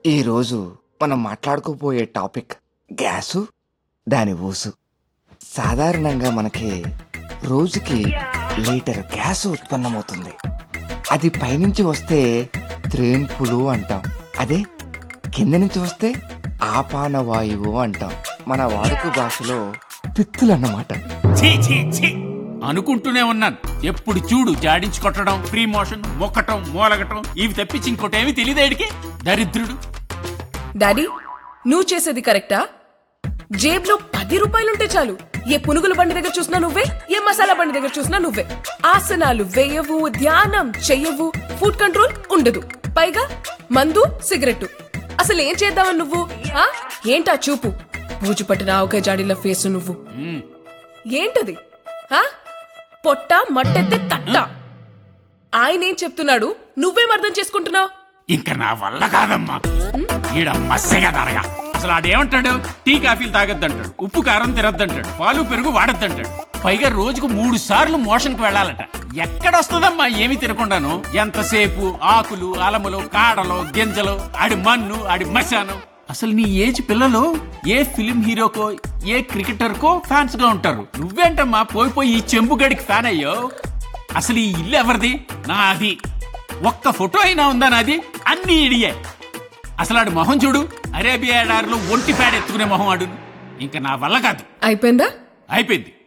ఈరోజు మనం మాట్లాడుకోబోయే topic gas దాని ఊసు సాధారణంగా మనకి రోజుకి లీటర్ గ్యాస్ ఉత్పన్నమవుతుంది అది పైనుంచి వస్తే త్రేన్పులు అంటాం అదే కింద నుంచి వస్తే ఆపాన వాయువు అంటాం మన వాడుక భాషలో పిత్తులు అన్నమాట ఛీ ఛీ ఛీ అనుకుంటూనే ఉన్నాను ఎప్పుడు చూడు జాడించి కొట్టడం ఫ్రీ మోషన్ మొక్కటం మూలగటం ఇవి తప్పించి ఇంకోటేమీ తెలియదేడికి దరిద్రుడు డాడీ నువ్వు చేసేది కరెక్టా జేబులో పది రూపాయలుంటే చాలు ఏ పునుగుల బండి దగ్గర చూసినా నువ్వే ఏ మసాలా బండి దగ్గర చూసినా నువ్వే ఆసనాలు వేయవు ధ్యానం చెయ్యవు ఫుడ్ కంట్రోల్ ఉండదు పైగా మందు సిగరెట్ అసలు ఏం చేద్దామని నువ్వు ఆ? ఏంటా చూపు పూజు పట్టిన ఆవకాయ జాడీల ఫేసు నువ్వు మ్మ్. ఏంటది ఆ? పొట్ట మట్టెత్తే తట్ట ఆయన ఏం చెప్తున్నాడు నువ్వేం అర్థం చేసుకుంటున్నావు ఇంకా నా వల్ల కాదమ్మా ఈడ మస్సగా తరగా అసలు ఆడేమంటాడు టీ కాఫీలు తాగొద్దంటాడు ఉప్పు కారం తినొద్దంటాడు పాలు పెరుగు వాడొద్దంటాడు పైగా రోజుకు మూడు సార్లు మోషన్కి వెళ్ళాలట ఎక్కడొస్తుందమ్మా ఏమి తినకుండాను ఎంతసేపు ఆకులు అలములు కాడలు గింజలు ఆడి మన్ను ఆడి మశానం అసలు నీ ఏజ్ పిల్లలు ఏ ఫిలిం హీరోకో ఏ క్రికెటర్కో ఫ్యాన్స్ గా ఉంటారు నువ్వేంటమ్మా పోయి పోయి ఈ చెంబు గడికి ఫ్యాన్ అయ్యో అసలు ఈ ఇల్లు ఎవరిది నాది ఒక్క ఫోటో అయినా ఉందా నాది అన్ని ఇడియే అసలు ఆడు మొహం చూడు అరేబియా ఎడారిలో ఒంటి ప్యాడ్ ఎత్తుకునే మొహం ఆడు ఇంకా నా వల్ల కాదు అయిపోయిందా అయిపోయింది